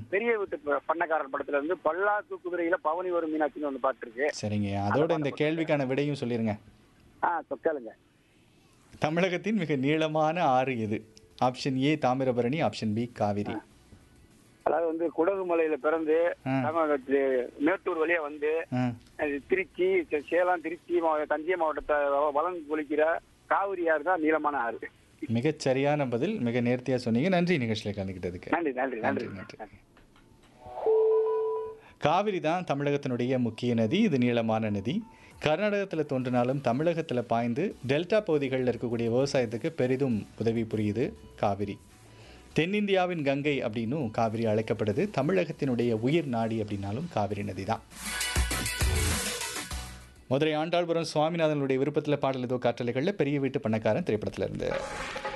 பெரிய வீட்டு ப- பண்ணக்காரன் படத்துல இருந்து பல்லாக்கு குதிரையில பவனி வரும் மீனாட்சின்னு ஒண்ணு பாட்டு இருக்கு சரிங்க அதோட இந்த கேள்விக்கான விடையும் சொல்லிருங்க ஆ சொக்காலுங்க தமிழகத்தின் மிக நீளமான ஆறு எது option A Thamirabarani option B Kaveri அதாவது வந்து குடகு மலையில பிறந்து ஆ. தமிழகத்துல மேட்டூர் வழியா வந்து ஆ, அது திருச்சி சே- சேலம் திருச்சி மாவட்ட தஞ்சை மாவட்டத்தை வ- வளம் குளிக்கிற காவிரி ஆறு தான் நீளமான ஆறு மிகச் சரியான பதில் மிக நேர்த்தியா சொன்னீங்க நன்றி நிகழ்ச்சியில் கலந்துக்கிட்டதுக்கு நன்றி நன்றி நன்றி நன்றி, நன்றி. காவிரி தான் தமிழகத்தினுடைய முக்கிய நதி இது நீளமான நதி கர்நாடகத்தில் தோன்றினாலும் தமிழகத்தில் பாய்ந்து டெல்டா பகுதிகளில் இருக்கக்கூடிய விவசாயத்துக்கு பெரிதும் உதவி புரியுது காவிரி தென்னிந்தியாவின் கங்கை அப்படின்னும் காவிரி அழைக்கப்படுது தமிழகத்தினுடைய உயிர் நாடி அப்படின்னாலும் காவிரி நதி தான் மதுரை ஆண்டாள்புரம் சுவாமிநாதனுடைய விருப்பத்தில் பாடல் ஏதோ காற்றலைகளில் பெரிய வீட்டு பண்ணக்காரன் திரைப்படத்தில் இருந்து